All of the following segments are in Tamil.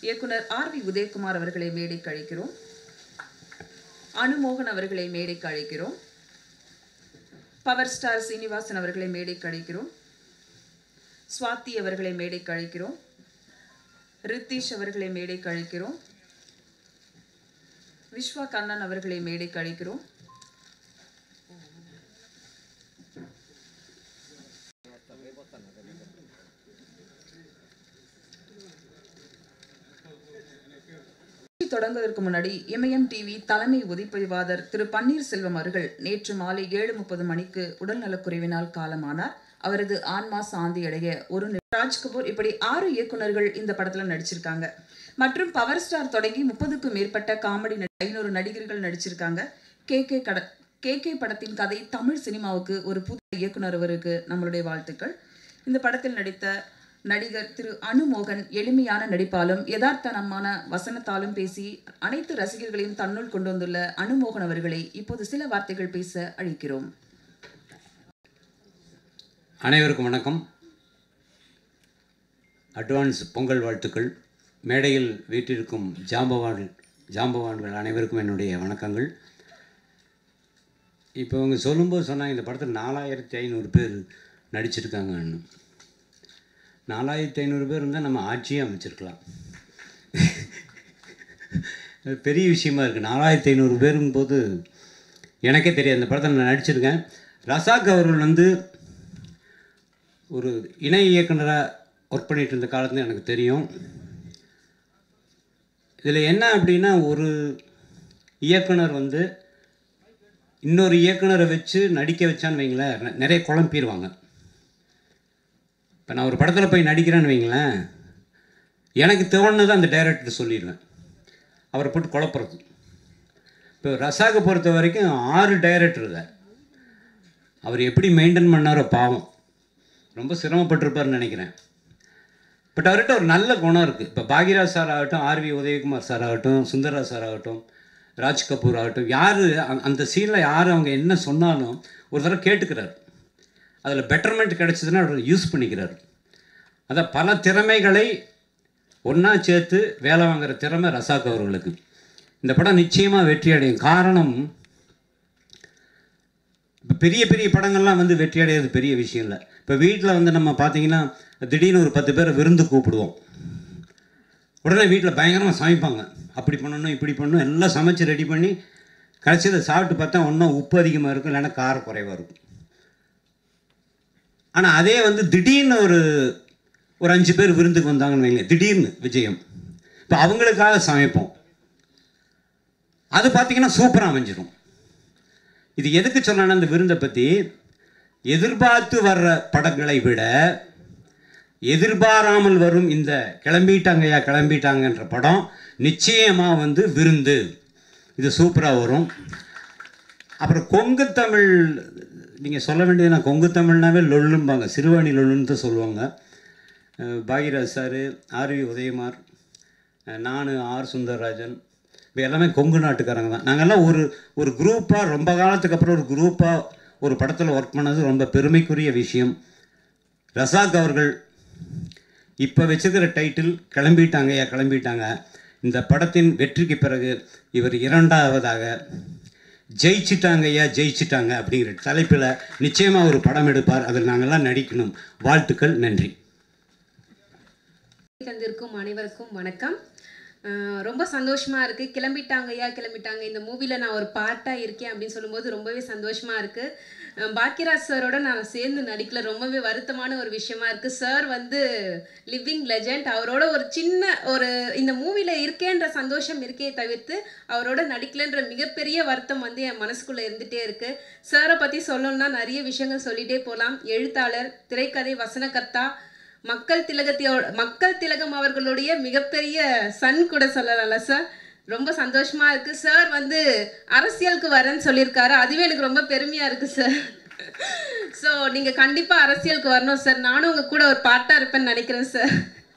இயக்குனர் ஆர் வி உதயகுமார் அவர்களை மேடைக்கு அழைக்கிறோம் அனுமோகன் அவர்களை மேடைக்கு அழைக்கிறோம் பவர் ஸ்டார் சீனிவாசன் அவர்களை மேடைக்கு அழைக்கிறோம் சுவாதி அவர்களை மேடைக்கு அழைக்கிறோம் ரித்தீஷ் அவர்களை மேடைக்கு அழைக்கிறோம் விஸ்வா கண்ணன் அவர்களை மேடைக்கு அழைக்கிறோம் தொடங்குவதற்கு முன்னாடி எம்ஐஎம் டிவி தலைமை ஒதிப்பதிவாளர் திரு பன்னீர்செல்வம் அவர்கள் நேற்று மாலை ஏழு முப்பது மணிக்கு உடல்நலக்குறைவினால் காலமானார் அவரது ஆன்மா சாந்தி அடைய ஒரு நி- ராஜ்கபூர் இப்படி ஆறு இயக்குனர்கள் இந்த படத்துல நடிச்சிருக்காங்க மற்றும் பவர் ஸ்டார் தொடங்கி முப்பதுக்கும் மேற்பட்ட காமெடி ஐநூறு நடிகர்கள் நடிச்சிருக்காங்க கே கே கட கே கே படத்தின் கதை தமிழ் சினிமாவுக்கு ஒரு புது இயக்குனர் அவருக்கு நம்மளுடைய வாழ்த்துக்கள் இந்த படத்தில் நடித்த நடிகர் திரு அனுமோகன் எளிமையான நடிப்பாலும் யதார்த்தனமான வசனத்தாலும் பேசி அனைத்து ரசிகர்களையும் தன்னுள் கொண்டு வந்துள்ள அனுமோகன் அவர்களை இப்போது சில வார்த்தைகள் பேச அழைக்கிறோம் அனைவருக்கும் வணக்கம் அட்வான்ஸ் பொங்கல் வாழ்த்துக்கள் மேடையில் வீட்டிற்கும் ஜாம்பவான் ஜாம்பவான்கள் அனைவருக்கும் என்னுடைய வணக்கங்கள் இப்போ அவங்க சொல்லும்போது சொன்னாங்க இந்த படத்தில் நாலாயிரத்தி ஐநூறு பேர் நடிச்சிருக்காங்கன்னு நாலாயிரத்தி ஐநூறு பேர் இருந்தால் நம்ம ஆட்சியே அமைச்சிருக்கலாம் அது பெரிய விஷயமா இருக்குது நாலாயிரத்தி ஐநூறு பேருங்கும்போது எனக்கே தெரியாது இந்த படத்தில் நான் நடிச்சிருக்கேன் ரசாக் அவர்கள் வந்து ஒரு இணை இயக்குனராக ஒர்க் பண்ணிட்டு இருந்த காலத்துல எனக்கு தெரியும் இதில் என்ன அப்படின்னா ஒரு இயக்குனர் வந்து இன்னொரு இயக்குனரை வச்சு நடிக்க வச்சான்னு வைங்களேன் நெ- நிறைய குழம்பிடுவாங்க இப்போ நான் ஒரு படத்தில் போய் நடிக்கிறேன்னு வைங்களேன் எனக்கு தோணுனதை அந்த டைரக்டர் சொல்லிடுவேன் அவரை போட்டு குழப்புறது இப்போ ரசாக பொறுத்த வரைக்கும் ஆறு டைரக்டர் தான் அவர் எப்படி மெயின்டைன் பண்ணாரோ பாவம் ரொம்ப சிரமப்பட்டிருப்பார்னு நினைக்கிறேன் பட் அவர்கிட்ட ஒரு நல்ல குணம் இருக்குது இப்போ பாக்யராஜ் சார் ஆகட்டும் ஆர்வி உதயகுமார் சார் ஆகட்டும் சுந்தரராஜ் சார் ஆகட்டும் ராஜ் கபூர் ஆகட்டும் யார் அந்த சீனில் யார் அவங்க என்ன சொன்னாலும் ஒரு தடவை கேட்டுக்கிறார் அதில் பெட்டர்மெண்ட் கிடைச்சதுன்னா அவர் யூஸ் பண்ணிக்கிறார் அதான் பல திறமைகளை ஒன்றா சேர்த்து வேலை வாங்குற திறமை ரசாக் அவர்களுக்கு இந்த படம் நிச்சயமாக வெற்றி அடையும் காரணம் இப்போ பெரிய பெரிய படங்கள்லாம் வந்து வெற்றி அடையிறது பெரிய விஷயம் இல்லை இப்போ வீட்டில் வந்து நம்ம பார்த்தீங்கன்னா திடீர்னு ஒரு பத்து பேரை விருந்து கூப்பிடுவோம் உடனே வீட்டில் பயங்கரமாக சமைப்பாங்க அப்படி பண்ணணும் இப்படி பண்ணணும் எல்லாம் சமைச்சு ரெடி பண்ணி கடைசியில் சாப்பிட்டு பார்த்தா ஒன்றும் உப்பு அதிகமாக இருக்கும் இல்லைன்னா காரம் குறைவாக இருக்கும் ஆனால் அதே வந்து திடீர்னு ஒரு ஒரு அஞ்சு பேர் விருந்துக்கு வந்தாங்கன்னு வைங்க திடீர்னு விஜயம் இப்போ அவங்களுக்காக சமைப்போம் அது பார்த்தீங்கன்னா சூப்பராக அமைஞ்சிடும் இது எதுக்கு சொன்னேன்னா இந்த விருந்தை பற்றி எதிர்பார்த்து வர்ற படங்களை விட எதிர்பாராமல் வரும் இந்த கிளம்பிட்டாங்கய்யா கிளம்பிட்டாங்கன்ற படம் நிச்சயமாக வந்து விருந்து இது சூப்பராக வரும் அப்புறம் கொங்கு தமிழ் நீங்கள் சொல்ல வேண்டியது நான் கொங்கு தமிழ்னாவே லொல்லும்பாங்க சிறுவாணி லொல்லுன்னு தான் சொல்லுவாங்க அஹ் பாக்யராஜ் சார் ஆர்வி உதயகுமார் நான் ஆர் சுந்தரராஜன் இப்போ எல்லாமே கொங்கு நாட்டுக்காரங்க தான் நாங்கள்லாம் ஒரு ஒரு குரூப்பாக ரொம்ப காலத்துக்கு அப்புறம் ஒரு குரூப்பாக ஒரு படத்தில் ஒர்க் பண்ணது ரொம்ப பெருமைக்குரிய விஷயம் ரசாக் அவர்கள் இப்போ வச்சிருக்கிற டைட்டில் கிளம்பிட்டாங்கய்யா கிளம்பிட்டாங்க இந்த படத்தின் வெற்றிக்கு பிறகு இவர் இரண்டாவதாக ஜெயிச்சிட்டாங்கய்யா ஜெயிச்சிட்டாங்க அப்படிங்கிற தலைப்பில் நிச்சயமாக ஒரு படம் எடுப்பார் அதில் நாங்கள்லாம் நடிக்கணும் வாழ்த்துக்கள் நன்றி தந்திருக்கும் அனைவருக்கும் வணக்கம் அஹ் ரொம்ப சந்தோஷமா இருக்கு கிளம்பிட்டாங்க ஐயா கிளம்பிட்டாங்க இந்த மூவில நான் ஒரு பார்ட்டா இருக்கேன் அப்படின்னு சொல்லும்போது ரொம்பவே சந்தோஷமா இருக்கு அஹ் பாக்யராஜ் சாரோட நான் சேர்ந்து நடிக்கல ரொம்பவே வருத்தமான ஒரு விஷயமா இருக்கு சார் வந்து லிவிங் லெஜண்ட் அவரோட ஒரு சின்ன ஒரு இந்த மூவில இருக்கேன்ற சந்தோஷம் இருக்கே தவிர்த்து அவரோட நடிக்கலன்ற மிகப்பெரிய வருத்தம் வந்து என் மனசுக்குள்ள இருந்துட்டே இருக்கு சாரை பத்தி சொல்லணும்னா நிறைய விஷயங்கள் சொல்லிட்டே போகலாம் எழுத்தாளர் திரைக்கதை வசனகர்த்தா மக்கள் திலகத்தையோட மக்கள் திலகம் அவர்களுடைய மிகப்பெரிய சன் கூட சொல்லலாம்ல சார் ரொம்ப சந்தோஷமா இருக்கு சார் வந்து அரசியலுக்கு வரேன்னு சொல்லியிருக்காரு அதுவே எனக்கு ரொம்ப பெருமையா இருக்கு சார் ஸோ நீங்க கண்டிப்பா அரசியலுக்கு வரணும் சார் நானும் உங்க கூட ஒரு பாட்டா இருப்பேன்னு நினைக்கிறேன் சார்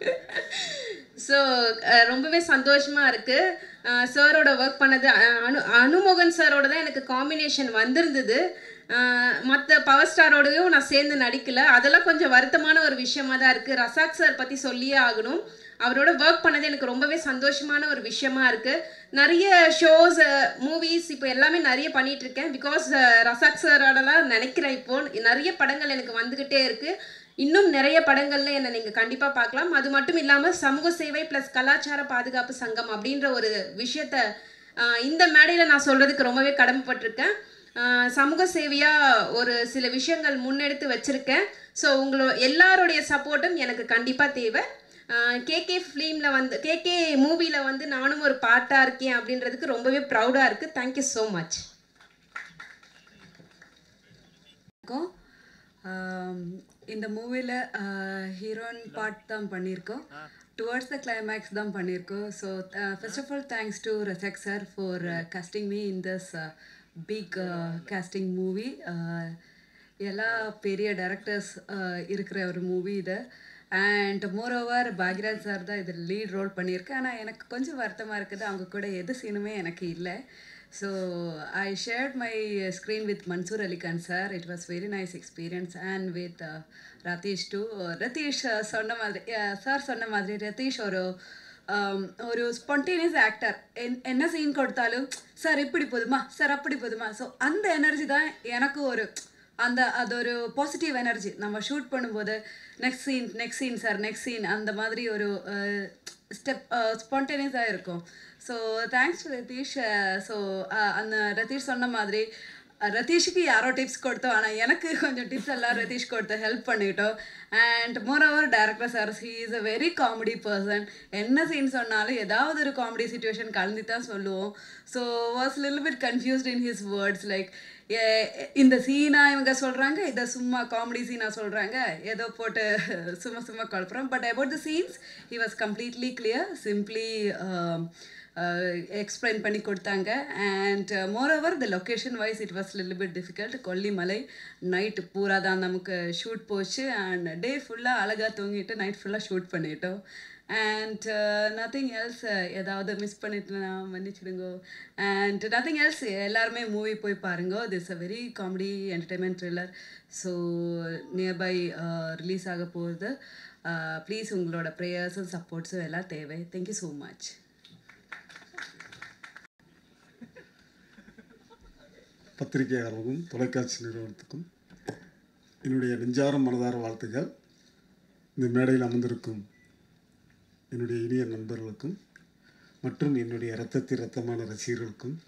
ஸோ ரொம்பவே சந்தோஷமா இருக்கு சாரோட ஒர்க் பண்ணது அஹ், அனு அனுமோகன் சாரோட தான் எனக்கு காம்பினேஷன் வந்திருந்தது மற்ற பவர் ஸ்டாரோடையும் நான் சேர்ந்து நடிக்கல அதெல்லாம் கொஞ்சம் வருத்தமான ஒரு விஷயமா தான் இருக்குது ரசாக் சார் பற்றி சொல்லியே ஆகணும் அவரோட ஒர்க் பண்ணது எனக்கு ரொம்பவே சந்தோஷமான ஒரு விஷயமா இருக்கு நிறைய ஷோஸ் மூவிஸ் இப்போ எல்லாமே நிறைய பண்ணிட்டு இருக்கேன் பிகாஸ் ரசாக் சாரோடலாம் நினைக்கிறேன் இப்போ நிறைய படங்கள் எனக்கு வந்துகிட்டே இருக்கு இன்னும் நிறைய படங்கள்ல என்னை நீங்க கண்டிப்பா பார்க்கலாம் அது மட்டும் இல்லாம சமூக சேவை பிளஸ் கலாச்சார பாதுகாப்பு சங்கம் அப்படின்ற ஒரு விஷயத்த ஆஹ் இந்த மேடையில நான் சொல்றதுக்கு ரொம்பவே கடமைப்பட்டிருக்கேன் ஆஹ் சமூக சேவையா ஒரு சில விஷயங்கள் முன்னெடுத்து வச்சிருக்கேன் ஸோ உங்களோட எல்லாருடைய சப்போர்ட்டும் எனக்கு கண்டிப்பா தேவை கேகே ஃபிலிமில் வந்து கேகே மூவியில் வந்து நானும் ஒரு பார்ட்டாக இருக்கேன் அப்படின்றதுக்கு ரொம்பவே ப்ரௌடாக இருக்குது தேங்க்யூ ஸோ மச் இருக்கோம் ஆம், இந்த மூவியில் ஹீரோயின் பார்ட் தான் பண்ணியிருக்கோம் டுவர்ட்ஸ் த கிளைமேக்ஸ் தான் பண்ணியிருக்கோம் so first of all thanks to Razak sir for casting me in this big casting movie எல்லா பெரிய டேரக்டர்ஸ் இருக்கிற ஒரு மூவி இது and moreover Bhagyaraj sir தான் இதில் லீட் ரோல் பண்ணியிருக்கேன் ஆனால் எனக்கு கொஞ்சம் வருத்தமாக இருக்குது அவங்க கூட எது சீனுமே எனக்கு இல்லை so I shared my screen with Mansoor Alikhan sir it was very nice experience and with Ratheesh too Ratheesh uh, சொன்ன மாதிரி சார் சொன்ன மாதிரி ரதீஷ் ஒரு um, ஒரு ஸ்பான்டேனியஸ் ஆக்டர் என் என்ன சீன் கொடுத்தாலும் சார் இப்படி போதுமா சார் அப்படி போதுமா ஸோ அந்த எனர்ஜி தான் எனக்கு ஒரு அந்த அது ஒரு பாசிட்டிவ் எனர்ஜி நம்ம ஷூட் பண்ணும்போது next scene next scene sir next scene அந்த மாதிரி ஒரு ஸ்டெப் ஸ்பான்டேனியஸாக இருக்கும் so thanks to Ratheesh so அந்த ரதீஷ் சொன்ன மாதிரி அஹ், ரதீஷுக்கு யாரோ டிப்ஸ் கொடுத்தோம் ஆனால் எனக்கு கொஞ்சம் டிப்ஸ் எல்லாம் ரதீஷ் கொடுத்து ஹெல்ப் பண்ணிட்டோம் and moreover director sir he is a very comedy person என்ன சீன் சொன்னாலும் ஏதாவது ஒரு காமெடி சுச்சுவேஷன் கலந்து தான் சொல்லுவோம் so was lil bit confused in his words like இந்த சீனா இவங்க சொல்கிறாங்க இதை சும்மா காமெடி சீனா சொல்கிறாங்க ஏதோ போட்டு சும்மா சும்மா குழப்புறோம் but about the scenes he was completely clear simply explain பண்ணி கொடுத்தாங்க and moreover the location wise it was lil bit difficult Kollimalai night பூரா தான் நமக்கு ஷூட் போச்சு அண்ட் டே ஃபுல்லாக அழகாக தூங்கிட்டு நைட் ஃபுல்லாக ஷூட் பண்ணிட்டோம் அண்ட் நத்திங் எல்ஸ் ஏதாவது மிஸ் பண்ணிட்டுனா மன்னிச்சிடுங்கோ அண்ட் நத்திங் எல்ஸ் எல்லாருமே மூவி போய் பாருங்க this a very comedy entertainment thriller so nearby release ஆக போகுது ப்ளீஸ் உங்களோட ப்ரேயர்ஸும் சப்போர்ட்ஸும் எல்லாம் தேவை தேங்க்யூ ஸோ மச் பத்திரிகையாளர்களுக்கும் தொலைக்காட்சி நிறுவனத்துக்கும் என்னுடைய நெஞ்சார மனதார வாழ்த்துக்கள் இந்த மேடையில் அமர்ந்திருக்கும் என்னுடைய இனிய நண்பர்களுக்கும் மற்றும் என்னுடைய இரத்தத்தில் இரத்தமான ரசிகர்களுக்கும்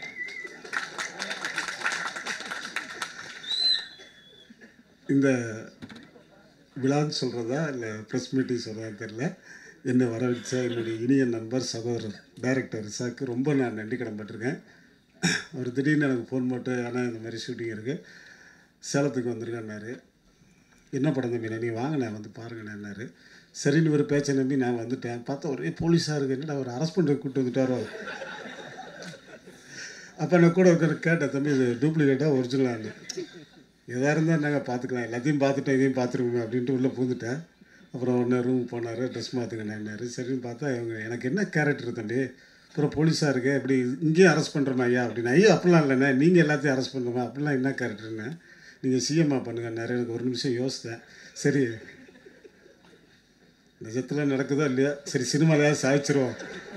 இந்த விழான்னு சொல்கிறதா இல்லை ப்ரெஸ் மீட்டிங் சொல்கிறதா தெரில என்னை வரவழைச்ச என்னுடைய இனிய நண்பர் சகோதரர் டைரக்டர் ரிசாக்கு ரொம்ப நான் நன்றி கடன்பட்டிருக்கேன் அவர் திடீர்னு எனக்கு ஃபோன் போட்டு ஆனால் இந்த மாதிரி ஷூட்டிங் இருக்குது சேலத்துக்கு வந்திருக்கேன்னாரு என்ன படம் தம்பி நீ வாங்கினே வந்து பாருங்கண்ணேன்னாரு சரின்னு ஒரு பேச்சை நம்பி நான் வந்துட்டேன் பார்த்தா ஒரே போலீஸாக இருக்கு என்னடா அவர் அரெஸ்ட் பண்ணுற கூப்பிட்டு வந்துட்டாரோ அப்போ நான் கூட இருக்கிற கேட்டேன் தம்பி இது டூப்ளிகேட்டாக ஒரிஜினலான்னு எதாக இருந்தால் நாங்கள் பார்த்துக்கலாம் எல்லாத்தையும் பார்த்துட்டோம் இதையும் பார்த்துருவோங்க அப்படின்ட்டு உள்ளே பூந்துட்டேன் அப்புறம் உடனே ரூம் போனார் ட்ரெஸ் மாற்றுக்கணேன்னாரு சரின்னு பார்த்தா இவங்க எனக்கு என்ன கேரக்டர் தம்பி அப்புறம் போலீஸாக இருக்கு இப்படி இங்கேயும் அரெஸ்ட் பண்ணுறோமா ஐயா அப்படின்னு ஐயோ அப்படிலாம் இல்லைண்ணே நீங்கள் எல்லாத்தையும் அரெஸ்ட் பண்ணுறோமா அப்படிலாம் என்ன கேரக்டர்ண்ணே நீங்கள் சிஎம்மா பண்ணுங்கன்னாரு எனக்கு ஒரு நிமிஷம் யோசித்தேன் சரி நிஜத்தில் நடக்குதோ இல்லையா சரி சினிமாலையாவது சாதிச்சிருவோம்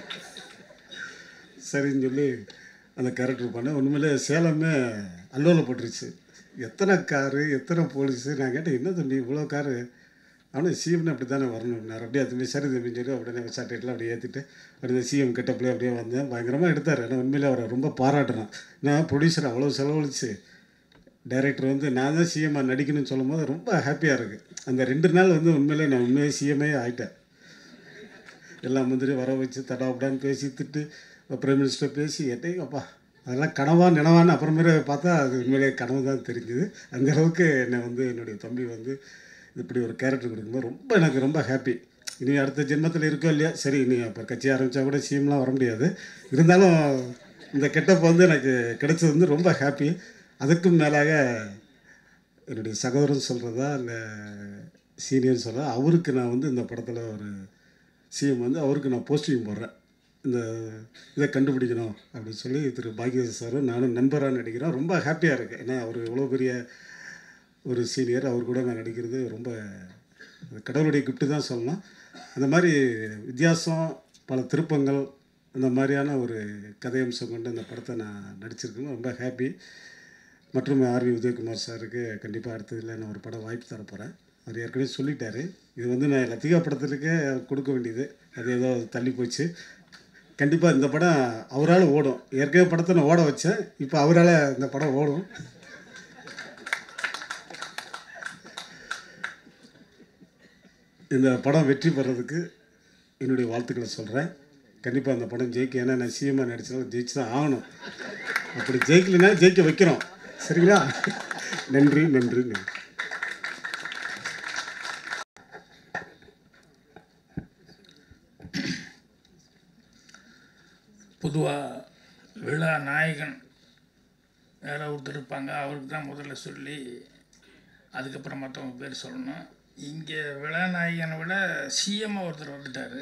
சரின்னு சொல்லி அந்த கேரக்டர் பண்ணேன் உண்மையிலே சேலமே அல்லோல போட்டுருச்சு எத்தனை காரு எத்தனை போலீஸு நான் கேட்டேன் என்ன தம்பி இவ்வளோ காரு அவனும் சிஎம்னு அப்படி தானே வரணும்னார் அப்படியே தம்பி சரி தம்பின்னு சொல்லி அப்படியே சாட்டிட்டுலாம் அப்படியே ஏற்றிட்டு அப்படியே சிஎம் கிட்டப்பிலே அப்படியே வந்தேன் பயங்கரமாக எடுத்தார் ஆனால் உண்மையிலே அவரை ரொம்ப பாராட்டுறேன் நான் ப்ரொடியூசர் அவ்வளோ செலவழிச்சு டைரக்டர் வந்து நான் தான் சிஎம்மாக நடிக்கணும்னு சொல்லும் போது ரொம்ப ஹாப்பியாக இருக்குது அந்த ரெண்டு நாள் வந்து உண்மையிலே நான் உண்மையாக சிஎம்ஏ ஆகிட்டேன் எல்லா மந்திரியும் வர வச்சு தடாபடான்னு பேசி திட்டு பிரைம் மினிஸ்டர் பேசி எட்டையும் அப்பா அதெல்லாம் கனவா நினவான்னு அப்புறமேல பார்த்தா அது உண்மையிலே கனவு தான் தெரிஞ்சுது அந்த அளவுக்கு என்னை வந்து என்னுடைய தம்பி வந்து இப்படி ஒரு கேரக்டர் கொடுக்கும்போது ரொம்ப எனக்கு ரொம்ப ஹாப்பி இனி அடுத்த ஜென்மத்தில் இருக்கோ இல்லையா சரி இனி அப்போ கட்சி ஆரம்பித்தா கூட சிஎம்லாம் வர முடியாது இருந்தாலும் இந்த கெட்டப் வந்து எனக்கு கிடைச்சது வந்து ரொம்ப ஹாப்பி அதுக்கும் மேலாக என்னுடைய சகோதரன் சொல்கிறதா இல்லை சீனியர்னு சொல்கிறா அவருக்கு நான் வந்து இந்த படத்தில் ஒரு சிஎம் வந்து அவருக்கு நான் போஸ்டிங் போடுறேன் இந்த இதை கண்டுபிடிக்கணும் அப்படின்னு சொல்லி திரு பாக்யராஜ் சாரும் நானும் நண்பராக நடிக்கிறோம் ரொம்ப ஹாப்பியாக இருக்குது ஏன்னா அவர் இவ்வளோ பெரிய ஒரு சீனியர் அவர் கூட நான் நடிக்கிறது ரொம்ப அது கடவுளுடைய கிஃப்ட்டு தான் சொல்லலாம் அந்த மாதிரி வித்தியாசம் பல திருப்பங்கள் அந்த மாதிரியான ஒரு கதையம்சம் கொண்டு அந்த படத்தை நான் நடிச்சிருக்கேன் ரொம்ப ஹாப்பி மற்றும் ஆர்வி உதயகுமார் சாருக்கு கண்டிப்பாக அடுத்ததில் நான் ஒரு படம் வாய்ப்பு தர போகிறேன் அவர் ஏற்கனவே சொல்லிட்டாரு இது வந்து நான் லத்திகா படத்துக்கு கொடுக்க வேண்டியது அது ஏதோ தள்ளி போச்சு கண்டிப்பாக இந்த படம் அவரால் ஓடும் ஏற்கனவே படத்தை நான் ஓட வச்சேன் இப்போ அவரால் இந்த படம் ஓடும் இந்த படம் வெற்றி பெறதுக்கு என்னுடைய வாழ்த்துக்களை சொல்கிறேன் கண்டிப்பாக அந்த படம் ஜெயிக்க ஏன்னா நான் சிஎம்மாக நடிச்சாலும் ஜெயிச்சு தான் ஆகணும் அப்படி ஜெயிக்கலைன்னா ஜெயிக்க வைக்கிறோம் சரிங்களா நன்றி நன்றி நன்றி பொதுவாக விழா நாயகன் யாரோ ஒருத்தர் இருப்பாங்க அவருக்கு தான் முதல்ல சொல்லி அதுக்கப்புறம் மற்றவங்க பேர் சொல்லணும் இங்கே விழா நாயகனை விட சிஎம்மாக ஒருத்தர் வந்துட்டார்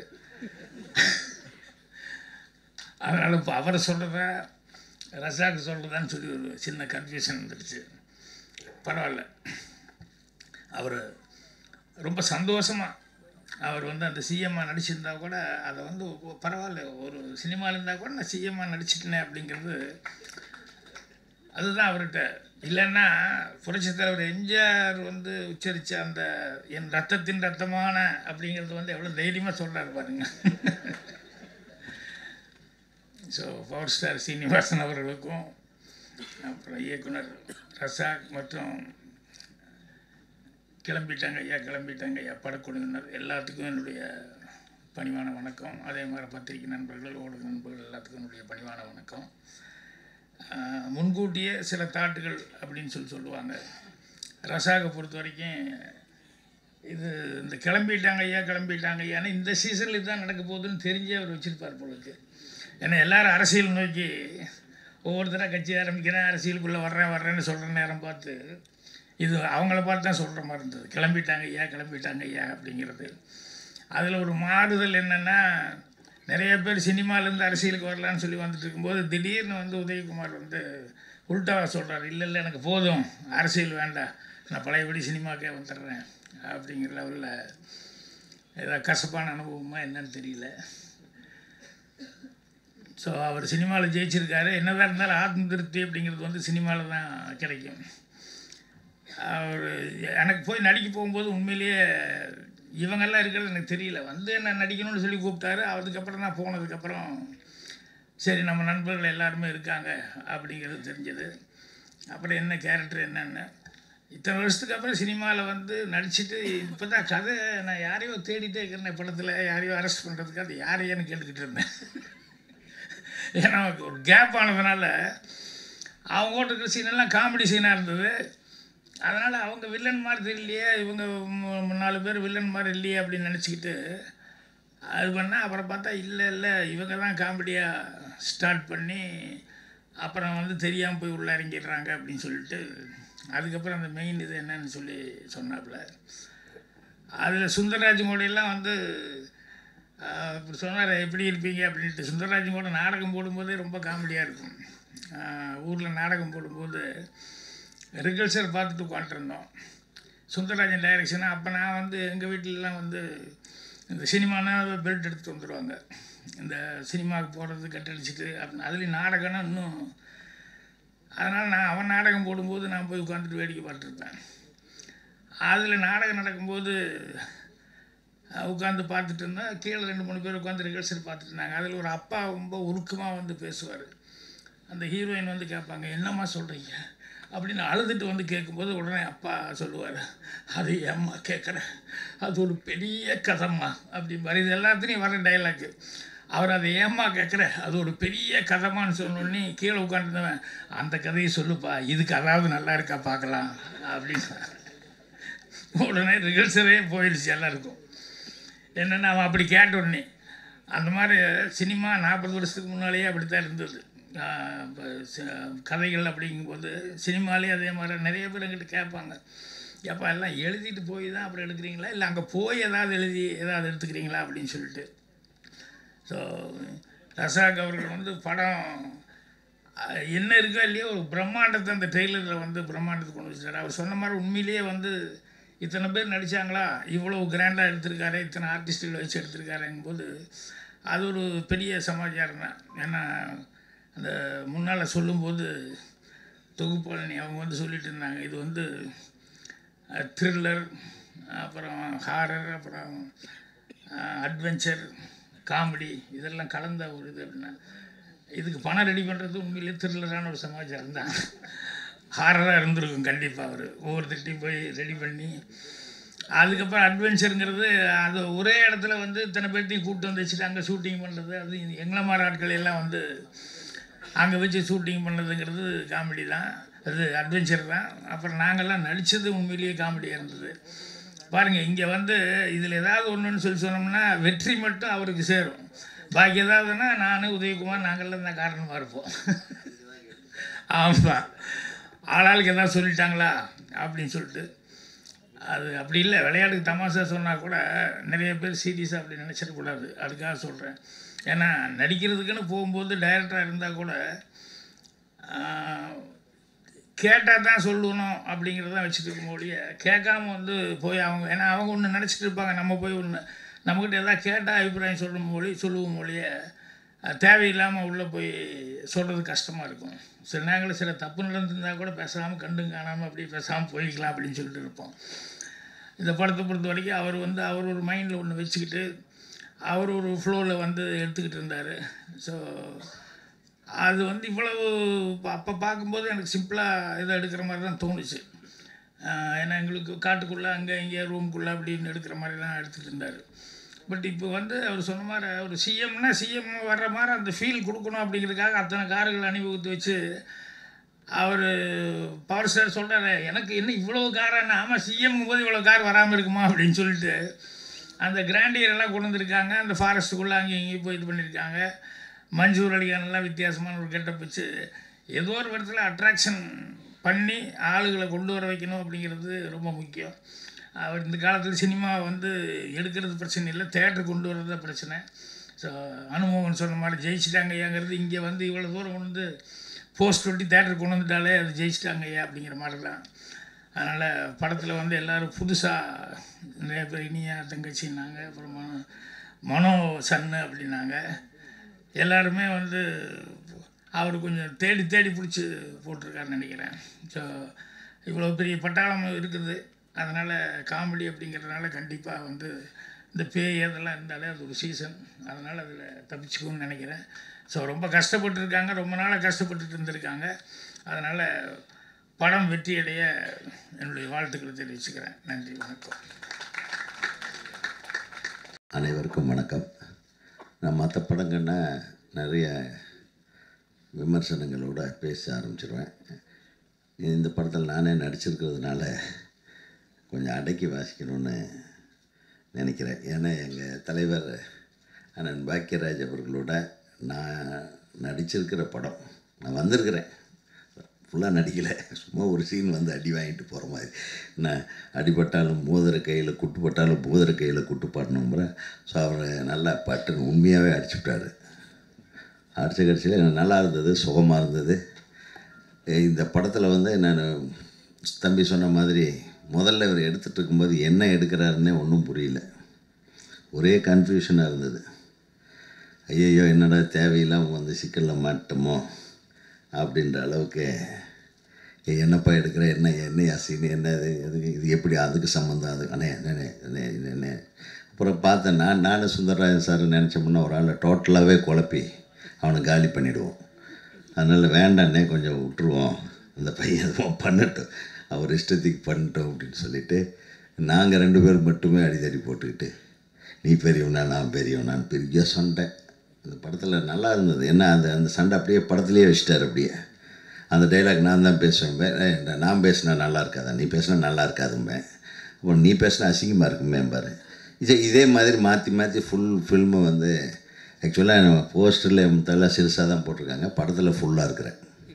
அதனால் இப்போ அவரை சொல்கிறதா ரசாக்கு சொல்கிறதான்னு சொல்லி ஒரு சின்ன கன்ஃபியூஷன் வந்துடுச்சு பரவாயில்ல அவர் ரொம்ப சந்தோஷமாக அவர் வந்து அந்த சிஎம்மாக நடிச்சிருந்தா கூட அதை வந்து ஒ- பரவாயில்ல ஒரு சினிமாவில் இருந்தால் கூட நான் சிஎம்மாக நடிச்சிட்டேனே அப்படிங்கிறது அதுதான் அவர்கிட்ட இல்லைன்னா புரட்சித் தலைவர் எம்ஜிஆர் வந்து உச்சரித்த அந்த என் ரத்தத்தின் ரத்தமான அப்படிங்கிறது வந்து எவ்வளோ தைரியமாக சொல்கிறாரு பாருங்க ஸோ பவர் ஸ்டார் சீனிவாசன் அவர்களுக்கும் அப்புறம் இயக்குனர் ரசாக் மற்றும் கிளம்பிட்டாங்க ஐயா கிளம்பிட்டாங்க ஐயா படக்குழுவினர் எல்லாத்துக்கும் என்னுடைய பணிவான வணக்கம் அதே மாதிரி பத்திரிகை நண்பர்கள் ஊடக நண்பர்கள் எல்லாத்துக்கும் என்னுடைய பணிவான வணக்கம் ஆஹ், முன்கூட்டியே சில தாட்டுகள் அப்படின்னு சொல்லி சொல்லுவாங்க ரசாக பொறுத்த வரைக்கும் இது இந்த கிளம்பிட்டாங்க ஐயா கிளம்பிட்டாங்க ஐயான்னு இந்த சீசனில் இதுதான் நடக்க போகுதுன்னு தெரிஞ்சே அவர் வச்சுருப்பார் போல இருக்கு ஏன்னா எல்லாரும் அரசியல் நோக்கி ஒவ்வொருத்தராக கட்சி ஆரம்பிக்கிறேன் அரசியலுக்குள்ளே வர்றேன் வர்றேன்னு சொல்கிற நேரம் பார்த்து இது அவங்கள பார்த்து தான் சொல்கிற மாதிரி இருந்தது கிளம்பிட்டாங்க ஐயா கிளம்பிட்டாங்க ஐயா அப்படிங்கிறது அதில் ஒரு மாறுதல் என்னென்னா நிறைய பேர் சினிமாலேருந்து அரசியலுக்கு வரலான்னு சொல்லி வந்துட்டு இருக்கும்போது திடீர்னு வந்து உதயகுமார் வந்து உல்டாவாக சொல்கிறார் இல்லை இல்லை எனக்கு போதும் அரசியல் வேண்டாம் நான் பழையபடி சினிமாக்கே வந்துடுறேன் அப்படிங்கிற லெவலில் ஏதாவது கசப்பான அனுபவமா என்னன்னு தெரியல ஸோ அவர் சினிமாவில் ஜெயிச்சிருக்காரு என்னதான் இருந்தாலும் ஆத்ம திருப்தி அப்படிங்கிறது வந்து சினிமாவில் தான் கிடைக்கும் அவர் எனக்கு போய் நடிக்க போகும்போது உண்மையிலேயே இவங்கெல்லாம் இருக்கிறது எனக்கு தெரியல வந்து என்ன நடிக்கணும்னு சொல்லி கூப்பிட்டாரு அதுக்கப்புறம் நான் போனதுக்கப்புறம் சரி நம்ம நண்பர்கள் எல்லாருமே இருக்காங்க அப்படிங்கிறது தெரிஞ்சது அப்புறம் என்ன கேரக்டர் என்னென்னு இத்தனை வருஷத்துக்கு அப்புறம் சினிமாவில் வந்து நடிச்சிட்டு இப்போ தான் கதை நான் யாரையோ தேடிட்டே இருக்கிறேன் படத்தில் யாரையோ அரெஸ்ட் பண்ணுறதுக்கு அது யாரையான்னு கேட்டுக்கிட்டு இருந்தேன் ஏன்னா ஒரு கேப் ஆனதுனால அவங்க கூட இருக்கிற சீனெல்லாம் காமெடி சீனாக இருந்தது அதனால் அவங்க வில்லன் மாதிரி தெரியலையே இவங்க மூ- நாலு பேர் வில்லன் மாதிரி இல்லையே அப்படின்னு நினச்சிக்கிட்டு அது பண்ணால் அப்புறம் பார்த்தா இல்லை இல்லை இவங்க தான் காமெடியாக ஸ்டார்ட் பண்ணி அப்புறம் வந்து தெரியாமல் போய் உள்ளே இறங்கிடுறாங்க அப்படின்னு சொல்லிட்டு அதுக்கப்புறம் அந்த மெயின் இது என்னன்னு சொல்லி சொன்னாப்புல அதில் சுந்தரராஜ் மோடியெல்லாம் வந்து ஆஹ், இப்படி சொன்னார் எப்படி இருப்பீங்க அப்படின்ட்டு சுந்தரராஜ் கூட நாடகம் போடும்போதே ரொம்ப காமெடியாக இருக்கும் ஊரில் நாடகம் போடும்போது ரிகல்சர் பார்த்துட்டு உட்காந்துருந்தோம் சுந்தரராஜன் டைரக்ஷனாக அப்போ நான் வந்து எங்கள் வீட்டிலலாம் வந்து இந்த சினிமானா பெல்ட் எடுத்துட்டு வந்துடுவாங்க இந்த சினிமாவுக்கு போகிறது கட்டடிச்சிட்டு அப்படின்னு அதுலேயும் நாடகம்னா இன்னும் அதனால் நான் அவன் நாடகம் போடும்போது நான் போய் உட்காந்துட்டு வேடிக்கை பார்த்துருப்பேன் அதில் நாடகம் நடக்கும்போது உட்காந்து பார்த்துட்டு இருந்தேன் கீழே ரெண்டு மூணு பேர் உட்காந்து ரிகல்சல் பார்த்துட்டு இருந்தாங்க அதில் ஒரு அப்பா ரொம்ப உருக்கமாக வந்து பேசுவார் அந்த ஹீரோயின் வந்து கேட்பாங்க என்னம்மா சொல்கிறீங்க அப்படின்னு அழுதுட்டு வந்து கேட்கும்போது உடனே அப்பா சொல்லுவார் அது ஏம்மா கேட்குறேன் அது ஒரு பெரிய கதைம்மா அப்படிம்பார் இது எல்லாத்துலேயும் வர டைலாக்கு அவர் அதை ஏம்மா கேட்குற அது ஒரு பெரிய கதைமான்னு சொன்னோடனே கீழே உட்காந்துருந்தவன் அந்த கதையை சொல்லுப்பா இதுக்கு அதாவது நல்லா இருக்கா பார்க்கலாம் அப்படின்னு உடனே ரிகல்சரே போயிடுச்சு எல்லாருக்கும் என்னென்னா அவன் அப்படி கேட்ட உடனே அந்த மாதிரி சினிமா நாற்பது வருஷத்துக்கு முன்னாலேயே அப்படி தான் இருந்தது ஆஹ் இப்ப சி- கதைகள் அப்படிங்கும்போது சினிமாலேயே அதே மாதிரி நிறைய பேர் எங்கிட்ட கேட்பாங்க எப்போ எல்லாம் எழுதிட்டு போய் தான் அப்புறம் எடுக்கிறீங்களா இல்லை அங்கே போய் ஏதாவது எழுதி ஏதாவது எடுத்துக்கிறீங்களா அப்படின்னு சொல்லிட்டு ஸோ ரசாக் அவர்கள் வந்து படம் அஹ், என்ன இருக்கோ இல்லையோ ஒரு பிரம்மாண்டத்தை அந்த ட்ரெய்லரில் வந்து பிரம்மாண்டத்தை கொண்டு வச்சுட்டார் அவர் சொன்ன மாதிரி உண்மையிலேயே வந்து இத்தனை பேர் நடித்தாங்களா இவ்வளோ கிராண்டாக எடுத்திருக்காரு இத்தனை ஆர்டிஸ்ட்டுகளை வச்சு எடுத்திருக்காருங்கும்போது அது ஒரு பெரிய சமாச்சாரம் தான் ஏன்னா அந்த முன்னால் சொல்லும்போது தொகுப்பாளனி அவங்க வந்து சொல்லிட்டு இருந்தாங்க இது வந்து த்ரில்லர் அப்புறம் ஹாரர் அப்புறம் அட்வென்ச்சர் காமெடி இதெல்லாம் கலந்த ஒரு இது அப்படின்னா இதுக்கு பணம் ரெடி பண்ணுறது உண்மையிலே த்ரில்லரான ஒரு சமாச்சாரம் தான் ஹாரராக இருந்திருக்கும் கண்டிப்பாக அவர் ஒவ்வொருத்தர்கிட்டையும் போய் ரெடி பண்ணி அதுக்கப்புறம் அட்வென்ச்சருங்கிறது அது ஒரே இடத்துல வந்து இத்தனை பேர்த்தையும் கூப்பிட்டு வந்து வச்சுட்டு அங்கே ஷூட்டிங் பண்ணுறது அது எங்களை மாதிரி ஆட்கள் எல்லாம் வந்து அங்கே வச்சு ஷூட்டிங் பண்ணதுங்கிறது காமெடி தான் அது அட்வென்ச்சர் தான் அப்புறம் நாங்கள்லாம் நடித்தது உண்மையிலேயே காமெடியாக இருந்தது பாருங்கள் இங்கே வந்து இதில் ஏதாவது ஒன்றுன்னு சொல்லி சொன்னோம்னா வெற்றி மட்டும் அவருக்கு சேரும் பாக்கி ஏதாவதுன்னா நான் உதயகுமார் நாங்கள்லாம் தான் காரணமாக இருப்போம் ஆமாம் ஆளாளுக்கு எதாவது சொல்லிட்டாங்களா அப்படின்னு சொல்லிட்டு அது அப்படி இல்லை விளையாட்டுக்கு தமாஷா சொன்னால் கூட நிறைய பேர் சீரியஸாக அப்படி நினச்சிடக்கூடாது அதுக்காக சொல்கிறேன் ஏன்னா நடிக்கிறதுக்குன்னு போகும்போது டைரக்டராக இருந்தால் கூட கேட்டால் தான் சொல்லணும் அப்படிங்கிறத வச்சுட்டு இருக்கும் ஒழிய கேட்காம வந்து போய் அவங்க ஏன்னா அவங்க ஒன்று நினச்சிட்டு இருப்பாங்க நம்ம போய் ஒன்று நம்மக்கிட்ட எதாவது கேட்டால் அபிப்பிராயம் சொல்லும் மொழி சொல்லுவோம் மொழிய தேவையில்லாமல் உள்ளே போய் சொல்கிறது கஷ்டமாக இருக்கும் சில நேரங்களில் சில தப்பு நடந்திருந்தால் கூட பேசாமல் கண்டும் காணாமல் அப்படி பேசாமல் போய்க்கலாம் அப்படின்னு சொல்லிட்டு இருப்போம் இந்த படத்தை பொறுத்த வரைக்கும் அவர் வந்து அவர் ஒரு மைண்டில் ஒன்று வச்சுக்கிட்டு அவர் ஒரு ஃப்ளோவில் வந்து எடுத்துக்கிட்டு இருந்தார் ஸோ அது வந்து இவ்வளவு அப்போ பார்க்கும்போது எனக்கு சிம்பிளாக இதை எடுக்கிற மாதிரி தான் தோணுச்சு ஆஹ் ஏன்னா எங்களுக்கு காட்டுக்குள்ளே அங்கே இங்கே ரூம்குள்ளே அப்படின்னு எடுக்கிற மாதிரி தான் எடுத்துகிட்டு இருந்தார் பட் இப்போ வந்து அவர் சொன்ன மாதிரி ஒரு சிஎம்னா சிஎம் வர்ற மாதிரி அந்த ஃபீல் கொடுக்கணும் அப்படிங்கிறதுக்காக அத்தனை கார்கள் அணிவகுத்து வச்சு அவர் பவர் ஸ்டார் சொல்கிறாரு எனக்கு என்ன இவ்வளோ காரான ஆமாம் சிஎம் போது இவ்வளோ கார் வராமல் இருக்குமா அப்படின்னு சொல்லிட்டு அந்த கிராண்டியர் எல்லாம் கொண்டு வந்திருக்காங்க அந்த ஃபாரஸ்ட்டுக்குள்ளே அங்கேயும் இங்கேயும் போய் இது பண்ணியிருக்காங்க மஞ்சூர் அலிகானெல்லாம் வித்தியாசமான ஒரு கெட்டப் வச்சு ஏதோ ஒரு விதத்தில் அட்ராக்ஷன் பண்ணி ஆளுகளை கொண்டு வர வைக்கணும் அப்படிங்கிறது ரொம்ப முக்கியம் அவர் இந்த காலத்தில் சினிமா வந்து எடுக்கிறது பிரச்சனை இல்லை தேட்டர் கொண்டு வர்றது தான் பிரச்சனை ஸோ அனுமோகன் சொன்ன மாதிரி ஜெயிச்சிட்டாங்க ஐயாங்கிறது இங்கே வந்து இவ்வளோ தூரம் கொண்டு வந்து போஸ்ட் ஒட்டி தேட்டர் கொண்டு வந்துட்டாலே அது ஜெயிச்சிட்டாங்க ஐயா அப்படிங்கிற மாதிரி தான் அதனால் படத்தில் வந்து எல்லோரும் புதுசாக நிறைய பேர் இனியா தங்கச்சின்னாங்க அப்புறம் மனோ மனோ சன்னு அப்படின்னாங்க எல்லாருமே வந்து அவர் கொஞ்சம் தேடி தேடி பிடிச்சி போட்டிருக்காருன்னு நினைக்கிறேன் ஸோ இவ்வளோ பெரிய பட்டாளம் இருக்குது அதனால் காமெடி அப்படிங்கிறதுனால கண்டிப்பாக வந்து இந்த பேய் அதெல்லாம் இருந்தாலே அது ஒரு சீசன் அதனால் அதில் தப்பிச்சுக்கும்னு நினைக்கிறேன் ஸோ ரொம்ப கஷ்டப்பட்டுருக்காங்க ரொம்ப நாளாக கஷ்டப்பட்டுட்டு இருந்திருக்காங்க அதனால் படம் வெற்றியடைய என்னுடைய வாழ்த்துக்களை தெரிவிச்சுக்கிறேன் நன்றி வணக்கம் அனைவருக்கும் வணக்கம் நான் மற்ற படங்கள்னா நிறைய விமர்சனங்களோட பேச ஆரம்பிச்சிருவேன் இந்த படத்தில் நானே நடிச்சிருக்கிறதுனால கொஞ்சம் அடக்கி வாசிக்கணும்னு நினைக்கிறேன் ஏன்னா எங்கள் தலைவர் அண்ணன் பாக்கியராஜ் அவர்களோட நான் நடிச்சிருக்கிற படம் நான் வந்திருக்கிறேன் ஃபுல்லாக நடிக்கலை சும்மா ஒரு சீன் வந்து அடி வாங்கிட்டு போகிற மாதிரி நான் அடிபட்டாலும் மோதிர கையில் குட்டுப்பட்டாலும் மோதிர கையில் குட்டு பாடணுங்கிற ஸோ அவர் நல்லா பட்டுன்னு உண்மையாகவே அடிச்சு விட்டாரு அடித்த கடைசியில் எனக்கு நல்லா இருந்தது சுகமாக இருந்தது இந்த படத்தில் வந்து நான் தம்பி சொன்ன மாதிரி முதல்ல இவர் எடுத்துகிட்டு இருக்கும்போது என்ன எடுக்கிறாருன்னே ஒன்றும் புரியல ஒரே கன்ஃபியூஷனாக இருந்தது ஐயையோ என்னடா தேவையில்லாமல் வந்து சிக்கலில் மாட்டோமோ அப்படின்ற அளவுக்கு "ஏய், என்னப்பா எடுக்கிற என்ன என்ன அசின்னு என்ன இது எதுக்கு இது எப்படி அதுக்கு சம்மந்தம் அது அண்ணே அண்ணே அண்ணே அண்ணே அப்புறம் பார்த்தேன் நான் நானும் சுந்தரராஜன் சார் நினச்சோம்னா ஒரு ஆளை டோட்டலாகவே குழப்பி அவனை காலி பண்ணிவிடுவோம் அதனால் வேண்டாண்ணே கொஞ்சம் விட்டுருவோம் அந்த பையன் எதுவும் பண்ணட்டும் அவர் இஷ்டத்துக்கு பண்ணட்டும் அப்படின்னு சொல்லிட்டு நாங்கள் ரெண்டு பேரும் மட்டுமே அடிதடி போட்டுக்கிட்டு நீ பெரியவனா நான் பெரியவனான்னு பெரிய சண்டை அந்த படத்தில் நல்லா இருந்தது ஏன்னா அந்த அந்த சண்டை அப்படியே படத்துலேயே வச்சிட்டார் அப்படியே அந்த டைலாக் நான் தான் பேசுவேன் பே- ஏய், நான் பேசினா நல்லா இருக்காதா நீ பேசினா நல்லா இருக்காதும்பேன் அப்புறம் நீ பேசினா அசிங்கமாக இருக்குமே பாரு இது இதே மாதிரி மாற்றி மாற்றி ஃபுல் ஃபில்மு வந்து ஆக்சுவலாக நம்ம போஸ்டரில் முத்தெல்லாம் சிறுசாக தான் போட்டிருக்காங்க படத்தில் ஃபுல்லாக இருக்கிறேன்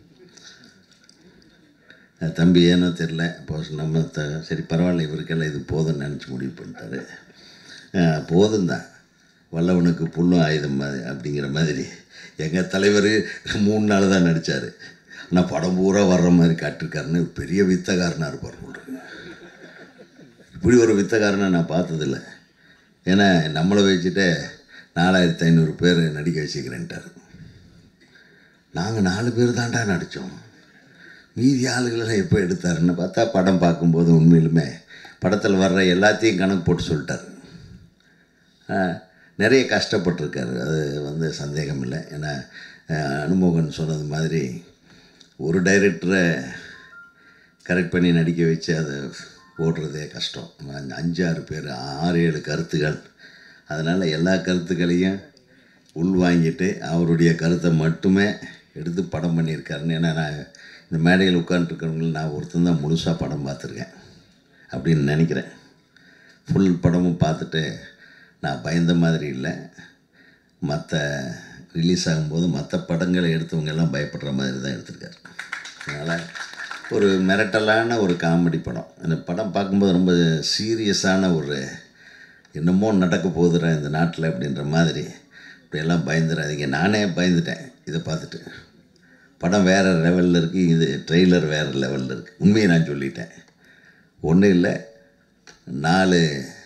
அஹ் தம்பி ஏனோ தெரில போஸ்ட் நம்ம த சரி பரவாயில்ல இவருக்கெல்லாம் இது போதும்னு நினச்சி முடிவு பண்ணிட்டாரு அஹ் போதும் தான் வல்லவனுக்கு புல்லும் ஆயுதம் மாதிரி அப்படிங்கிற மாதிரி எங்கள் தலைவர் மூணு நாள் தான் நடித்தார் ஆனால் படம் பூரா வர்ற மாதிரி காட்டிருக்காருன்னு பெரிய வித்தகாரனாக இருப்பார் போல் இருக்கு. இப்படி ஒரு வித்தக்காரனை நான் பார்த்ததில்ல ஏன்னா நம்மளை வச்சுட்டு நாலாயிரத்தி ஐநூறு பேர் நடிக்க வச்சுக்கிறேன்ட்டார் நாங்கள் நாலு பேர் தான்டா நடித்தோம் மீதி ஆளுகளெல்லாம் எப்போ எடுத்தாருன்னு பார்த்தா படம் பார்க்கும்போது உண்மையிலுமே படத்தில் வர்ற எல்லாத்தையும் கணக்கு போட்டு சொல்லிட்டார் ஆ, நிறைய கஷ்டப்பட்டிருக்காரு அது வந்து சந்தேகம் இல்லை ஏன்னா அஹ், அனுமோகன் சொன்னது மாதிரி ஒரு டைரக்டரை கரெக்ட் பண்ணி நடிக்க வச்சு அதை ஓடுறதே கஷ்டம் அஞ்சு- அஞ்சு ஆறு பேர் ஆறு ஏழு கருத்துகள் அதனால் எல்லா கருத்துக்களையும் உள்வாங்கிட்டு அவருடைய கருத்தை மட்டுமே எடுத்து படம் பண்ணியிருக்காருன்னு ஏன்னா நான் இந்த மேடையில் உட்காந்துருக்கிறவங்கள நான் ஒருத்தன் தான் முழுசாக படம் பார்த்துருக்கேன் அப்படின்னு நினைக்கிறேன் ஃபுல் படமும் பார்த்துட்டு நான் பயந்த மாதிரி இல்லை மற்ற ரிலீஸ் ஆகும்போது மற்ற படங்களை எடுத்தவங்க எல்லாம் பயப்படுற மாதிரி தான் எடுத்திருக்காரு அதனால் ஒரு மிரட்டலான ஒரு காமெடி படம் அந்த படம் பார்க்கும்போது ரொம்ப சீரியஸான ஒரு என்னமோ நடக்க போகுதுடா இந்த நாட்டில் அப்படின்ற மாதிரி இப்படியெல்லாம் பயந்துடாதீங்க நானே பயந்துட்டேன் இதை பார்த்துட்டு படம் வேறு லெவலில் இருக்குது இது ட்ரெய்லர் வேறு லெவலில் இருக்குது உண்மையை நான் சொல்லிட்டேன் ஒன்றும் இல்லை நாலு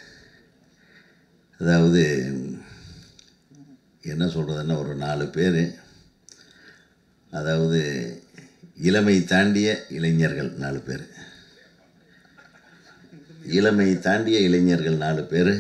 அதாவது என்ன சொல்கிறதுன்னா ஒரு நாலு பேர் அதாவது இளமை தாண்டிய இளைஞர்கள் நாலு பேர் இளமை தாண்டிய இளைஞர்கள் நாலு பேர்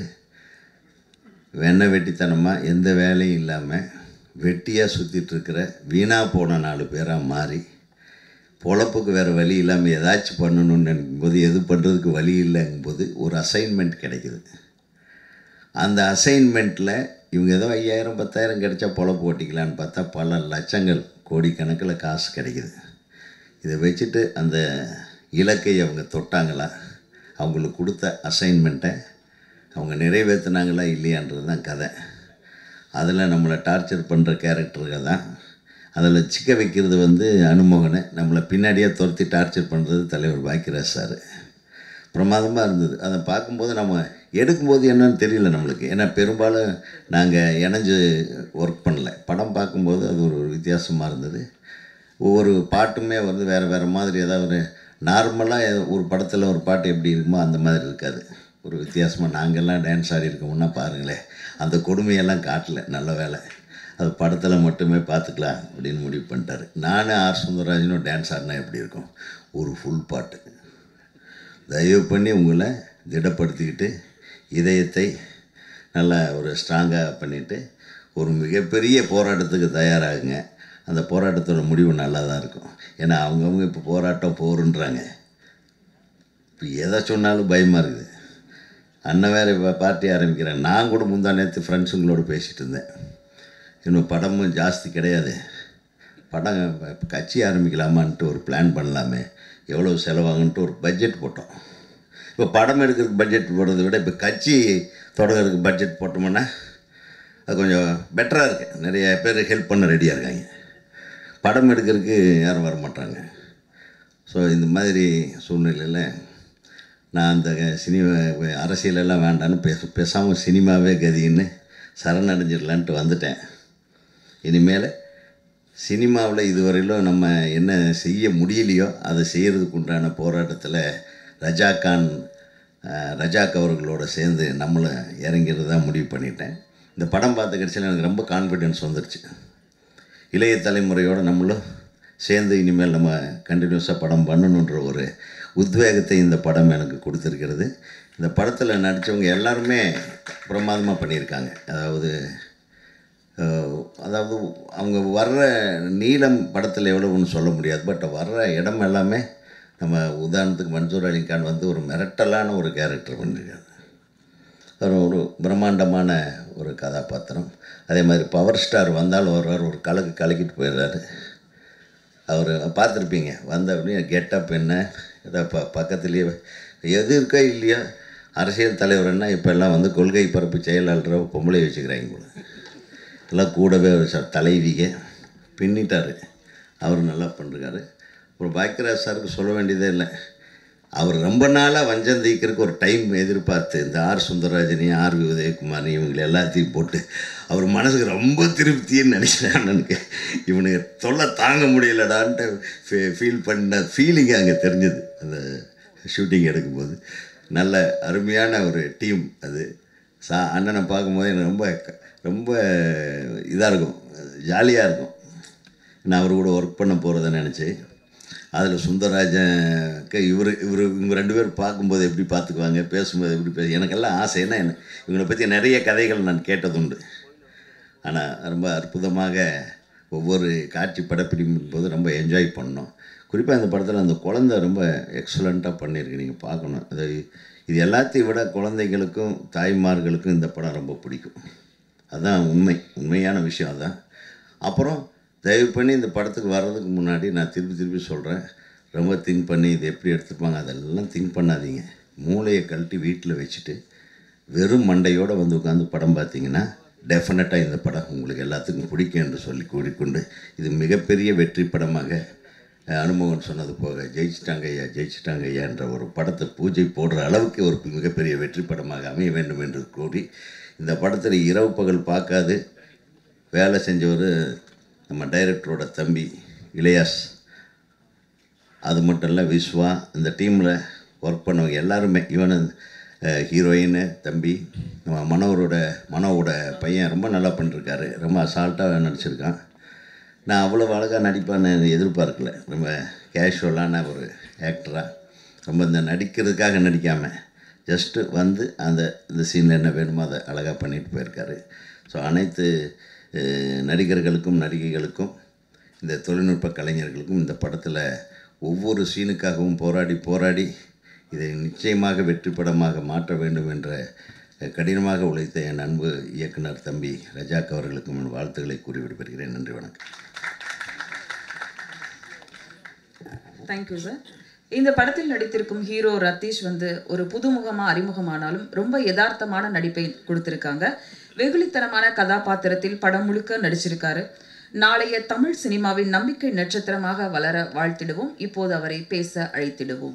வெண்ணை வெட்டித்தனமாக எந்த வேலையும் இல்லாமல் வெட்டியாக சுற்றிட்டு இருக்கிற வீணாக போன நாலு பேராக மாறி பொழப்புக்கு வேறு வழி இல்லாமல் ஏதாச்சும் பண்ணணும்னு நினைக்கும்போது எது பண்ணுறதுக்கு வழி இல்லைங்கும்போது ஒரு அசைன்மெண்ட் கிடைக்குது அந்த அசைன்மெண்ட்டில் இவங்க ஏதோ ஐயாயிரம் பத்தாயிரம் கிடைச்சா பொழப்பு ஓட்டிக்கலான்னு பார்த்தா பல லட்சங்கள் கோடிக்கணக்கில் காசு கிடைக்குது இதை வச்சுட்டு அந்த இலக்கை அவங்க தொட்டாங்களா அவங்களுக்கு கொடுத்த அசைன்மெண்ட்டை அவங்க நிறைவேற்றினாங்களா இல்லையான்றது தான் கதை அதில் நம்மளை டார்ச்சர் பண்ணுற கேரக்டருங்க தான் அதில் சிக்க வைக்கிறது வந்து அனுமோகனை நம்மளை பின்னாடியே துரத்தி டார்ச்சர் பண்ணுறது தலைவர் பாக்கியராஜ் சார் பிரமாதமாக இருந்தது அதை பார்க்கும்போது நம்ம எடுக்கும்போது என்னன்னு தெரியல நம்மளுக்கு ஏன்னா பெரும்பாலும் நாங்கள் இணைஞ்சு ஒர்க் பண்ணல படம் பார்க்கும்போது அது ஒரு வித்தியாசமாக இருந்தது ஒவ்வொரு பாட்டுமே வந்து வேறு வேறு மாதிரி ஏதாவது நார்மலாக ஒரு படத்தில் ஒரு பாட்டு எப்படி இருக்குமோ அந்த மாதிரி இருக்காது ஒரு வித்தியாசமாக நாங்கள்லாம் டான்ஸ் ஆடி இருக்கோம்னா பாருங்களேன் அந்த கொடுமையெல்லாம் காட்டல நல்ல வேலை அது படத்தில் மட்டுமே பார்த்துக்கலாம் அப்படின்னு முடிவு பண்ணிட்டாரு நானும் ஆர் சுந்தரராஜனும் டான்ஸ் ஆடினா எப்படி இருக்கும் ஒரு ஃபுல் பாட்டு தயவு பண்ணி உங்களை திடப்படுத்திக்கிட்டு இதயத்தை நல்லா ஒரு ஸ்ட்ராங்காக பண்ணிவிட்டு ஒரு மிகப்பெரிய போராட்டத்துக்கு தயாராகுங்க அந்த போராட்டத்தோட முடிவு நல்லா தான் இருக்கும் ஏன்னா அவங்கவுங்க இப்போ போராட்டம் போருன்றாங்க இப்போ எதை சொன்னாலும் பயமாக இருக்குது அண்ணன் வேறு இப்போ பார்ட்டி ஆரம்பிக்கிறேன் நான் கூட முந்தா நேற்று ஃப்ரெண்ட்ஸுங்களோட பேசிகிட்டு இருந்தேன் இன்னும் படமும் ஜாஸ்தி கிடையாது படம் இப்ப கட்சி ஆரம்பிக்கலாமான்ட்டு ஒரு பிளான் பண்ணலாமே எவ்வளோ செலவாகுன்ட்டு ஒரு பட்ஜெட் போட்டோம் இப்போ படம் எடுக்கிறதுக்கு பட்ஜெட் போடுறதை விட இப்போ கட்சி தொடங்குறதுக்கு பட்ஜெட் போட்டோம்னா அது கொஞ்சம் பெட்டராக இருக்குது நிறைய பேர் ஹெல்ப் பண்ண ரெடியாக இருக்காங்க படம் எடுக்கிறதுக்கு யாரும் வர மாட்டாங்க ஸோ இந்த மாதிரி சூழ்நிலையில் நான் அந்த சினிமா அரசியலெல்லாம் வேண்டான்னு பேச பேசாமல் சினிமாவே கதின்னு சரணடைஞ்சிடலான்ட்டு வந்துட்டேன் இனிமேல் சினிமாவில் இதுவரையிலும் நம்ம என்ன செய்ய முடியலையோ அதை செய்கிறதுக்கு உண்டான போராட்டத்தில் ரஜாகான் அஹ், ரஜாக் அவர்களோட சேர்ந்து நம்மளும் இறங்கிறது தான் முடிவு பண்ணிட்டேன் இந்த படம் பார்த்த கடைசியில் எனக்கு ரொம்ப கான்ஃபிடென்ஸ் வந்துருச்சு இளைய தலைமுறையோடு நம்மளும் சேர்ந்து இனிமேல் நம்ம கண்டினியூஸாக படம் பண்ணணுன்ற ஒரு உத்வேகத்தை இந்த படம் எனக்கு கொடுத்துருக்கிறது இந்த படத்தில் நடித்தவங்க எல்லாருமே பிரமாதமாக பண்ணியிருக்காங்க அதாவது அஹ், அதாவது அவங்க வர்ற நீளம் படத்தில் எவ்வளவுன்னு சொல்ல முடியாது பட் வர்ற இடம் எல்லாமே நம்ம உதாரணத்துக்கு மன்சூர் அலிகான் வந்து ஒரு மிரட்டலான ஒரு கேரக்டர் பண்ணியிருக்காரு ஒரு ஒரு பிரம்மாண்டமான ஒரு கதாபாத்திரம் அதே மாதிரி பவர் ஸ்டார் வந்தாலும் வருவார் ஒரு கலக்கு கலக்கிட்டு போயிடுறாரு அவர் பார்த்துருப்பீங்க வந்த அப்படியே கெட்டப் என்ன ஏதோ ப பக்கத்துலேயே எது இருக்கோ இல்லையோ அரசியல் தலைவர்னா இப்போ எல்லாம் வந்து கொள்கை பரப்பு செயலாளரை பொம்பளை வச்சுக்கிறாங்க போல எல்லாம் கூடவே ஒரு ச தலைவிக பின்னிட்டார் அவர் நல்லா பண்ணுறாரு அப்புறம் பாக்கியராஜ் சாருக்கு சொல்ல வேண்டியதே இல்லை அவர் ரொம்ப நாளாக வஞ்சம் தீக்கிறதுக்கு ஒரு டைம் எதிர்பார்த்து இந்த ஆர் சுந்தரராஜனையும் ஆர் வி உதயகுமார் இவங்களை எல்லாத்தையும் போட்டு அவர் மனசுக்கு ரொம்ப திருப்தின்னு நினைக்கிறேன் அண்ணனுக்கு இவனுக்கு தொல்லை தாங்க முடியலடான்ட்டு ஃபீல் பண்ண ஃபீலிங் அங்கே தெரிஞ்சது அந்த ஷூட்டிங் எடுக்கும்போது நல்ல அருமையான ஒரு டீம் அது சா அண்ணனை பார்க்கும்போது எனக்கு ரொம்ப க- ரொம்ப இதாக இருக்கும் ஜாலியாக இருக்கும் நான் அவர் கூட ஒர்க் பண்ண போகிறத நினச்சி அதில் சுந்தரராஜனுக்கு இவர் இவர் இவங்க ரெண்டு பேரும் பார்க்கும்போது எப்படி பார்த்துக்குவாங்க பேசும்போது எப்படி பேச எனக்கெல்லாம் ஆசை ஏன்னா என்ன இவங்களை பற்றி நிறைய கதைகள் நான் கேட்டதுண்டு ஆனால் ரொம்ப அற்புதமாக ஒவ்வொரு காட்சி படப்பிடிக்கும் போது ரொம்ப என்ஜாய் பண்ணோம் குறிப்பாக இந்த படத்தில் அந்த குழந்தை ரொம்ப எக்ஸலண்ட்டாக பண்ணியிருக்கு நீங்கள் பார்க்கணும் அது இது எல்லாத்தையும் விட குழந்தைகளுக்கும் தாய்மார்களுக்கும் இந்த படம் ரொம்ப பிடிக்கும் அதுதான் உண்மை உண்மையான விஷயம் அதான் அப்புறம் தயவு பண்ணி இந்த படத்துக்கு வர்றதுக்கு முன்னாடி நான் திருப்பி திருப்பி சொல்கிறேன் ரொம்ப திங்க் பண்ணி இது எப்படி எடுத்துருப்பாங்க அதெல்லாம் திங்க் பண்ணாதீங்க மூளையை கழட்டி வீட்டில் வச்சுட்டு வெறும் மண்டையோடு வந்து உட்காந்து படம் பார்த்தீங்கன்னா டெஃபினட்டாக இந்த படம் உங்களுக்கு எல்லாத்துக்கும் பிடிக்கும் என்று சொல்லி கூறிக்கொண்டு இது மிகப்பெரிய வெற்றி படமாக அஹ், அனுமோகன் சொன்னது போக ஜெயிச்சிட்டாங்க ஐயா ஜெயிச்சிட்டாங்க ஐயா என்ற ஒரு படத்தை பூஜை போடுற அளவுக்கு ஒரு மிகப்பெரிய வெற்றி படமாக அமைய வேண்டும் என்று கூறி இந்த படத்தில் இரவு பகல் பார்க்காது வேலை செஞ்சவர் நம்ம டைரக்டரோட தம்பி இளையாஸ் அது மட்டும் இல்லை விஸ்வா இந்த டீமில் ஒர்க் பண்ணவங்க எல்லாருமே ஈவன் ஹீரோயின் தம்பி நம்ம மனோரோட மனோவோட பையன் ரொம்ப நல்லா பண்ணிருக்காரு ரொம்ப அசால்ட்டாக நடிச்சிருக்கான் நான் அவ்வளோ அழகாக நடிப்பான்னு எதிர்பார்க்கல ரொம்ப கேஷுவலான ஒரு ஆக்டராக ரொம்ப இந்த நடிக்கிறதுக்காக நடிக்காமல் ஜஸ்ட்டு வந்து அந்த இந்த சீனில் என்ன வேணுமோ அதை அழகாக பண்ணிட்டு போயிருக்காரு ஸோ அனைத்து அஹ், நடிகர்களுக்கும் நடிகைகளுக்கும் இந்த தொழில்நுட்ப கலைஞர்களுக்கும் இந்த படத்தில் ஒவ்வொரு சீனுக்காகவும் போராடி போராடி இதை நிச்சயமாக வெற்றி படமாக மாற்ற வேண்டும் என்ற அஹ், கடினமாக உழைத்த என் அன்பு இயக்குனர் தம்பி ரஜாக் அவர்களுக்கும் என் வாழ்த்துக்களை கூறி விடைபெறுகிறேன் நன்றி வணக்கம் தேங்க்யூ சார் இந்த படத்தில் நடித்திருக்கும் ஹீரோ ரத்தீஷ் வந்து ஒரு புதுமுகமா அறிமுகமானாலும் ரொம்ப யதார்த்தமான நடிப்பை கொடுத்திருக்காங்க வெகுளித்தனமான கதாபாத்திரத்தில் படம் முழுக்க நடிச்சிருக்காரு நாளைய தமிழ் சினிமாவின் நம்பிக்கை நட்சத்திரமாக வளர வாழ்த்திடுவோம் இப்போது அவரை பேச அழைத்திடுவோம்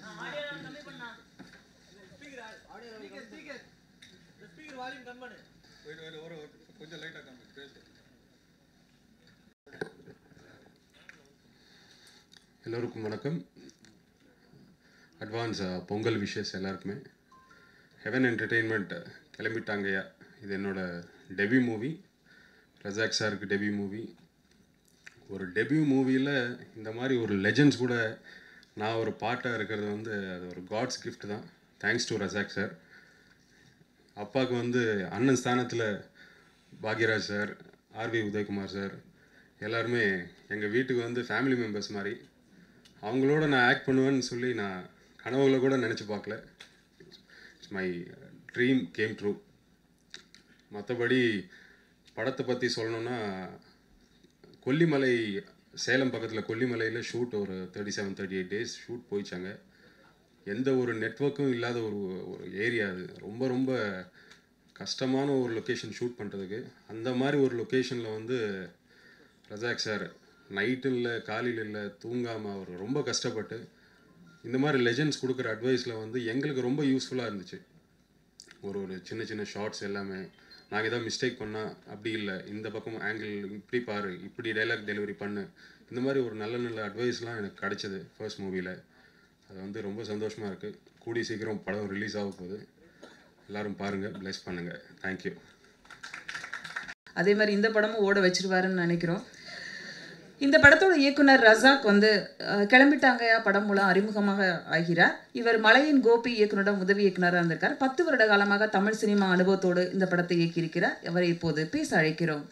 எல்லோருக்கும் வணக்கம் அட்வான்ஸ் பொங்கல் விஷஸ் எல்லாருக்குமே ஹெவன் என்டர்டெயின்மெண்ட் கிளம்பிட்டாங்கய்யா இது என்னோட டெபியூ மூவி ரஜாக் சாருக்கு டெபியூ மூவி ஒரு டெபியூ மூவியில் இந்த மாதிரி ஒரு லெஜண்ட்ஸ் கூட நான் ஒரு பாட்டாக இருக்கிறது வந்து அது ஒரு காட்ஸ் gift தான் தேங்க்ஸ் டு ரஜாக் சார் அப்பாவுக்கு வந்து அண்ணன் ஸ்தானத்தில் Bhagyaraj sir R V Udayakumar sir எல்லாருமே எங்கள் வீட்டுக்கு வந்து ஃபேமிலி மெம்பர்ஸ் மாதிரி அவங்களோட நான் ஆக்ட் பண்ணுவேன்னு சொல்லி நான் கனவுல கூட நினச்சி பார்க்கல it's my dream came true மற்றபடி படத்தை பற்றி சொல்லணுன்னா கொல்லிமலை சேலம் பக்கத்தில் கொல்லிமலையில் ஷூட் ஒரு thirty seven thirty eight days shoot போயிச்சாங்க எந்த ஒரு நெட்வொர்க்கும் இல்லாத ஒரு ஒரு ஏரியா அது ரொம்ப ரொம்ப கஷ்டமான ஒரு லொக்கேஷன் ஷூட் பண்ணுறதுக்கு அந்த மாதிரி ஒரு லொக்கேஷனில் வந்து ரஜாக் சார் நைட்டு இல்லை காலையில் இல்லை தூங்காமல் அவர் ரொம்ப கஷ்டப்பட்டு இந்த மாதிரி லெஜெண்ட்ஸ் கொடுக்குற அட்வைஸில் வந்து எங்களுக்கு ரொம்ப யூஸ்ஃபுல்லாக இருந்துச்சு ஒரு ஒரு சின்ன சின்ன ஷார்ட்ஸ் எல்லாமே நாங்கள் ஏதாவது மிஸ்டேக் பண்ணால் அப்படி இல்லை இந்த பக்கம் ஆங்கிள் இப்படி பாரு இப்படி டைலாக் டெலிவரி பண்ணு இந்த மாதிரி ஒரு நல்ல நல்ல அட்வைஸ்லாம் எனக்கு கிடைச்சது ஃபர்ஸ்ட் மூவியில் அது வந்து ரொம்ப சந்தோஷமாக இருக்குது கூடி சீக்கிரம் படம் ரிலீஸ் ஆக போகுது எல்லாரும் பாருங்கள் ப்ளெஸ் பண்ணுங்கள் தேங்க்யூ அதே மாதிரி இந்த படமும் ஓட வச்சிருவாருன்னு நினைக்கிறோம் இந்த படத்தோட இயக்குனர் ரசாக் வந்து அஹ், கிளம்பிட்டாங்கயா படம் மூலம் அறிமுகமாக ஆகிறார் இவர் மலையின் கோபி இயக்குனரிடம் உதவி இயக்குனராக இருந்திருக்கார் பத்து வருட காலமாக தமிழ் சினிமா அனுபவத்தோடு இந்த படத்தை இயக்கியிருக்கிறார் அவரை இப்போது பேச அழைக்கிறோம்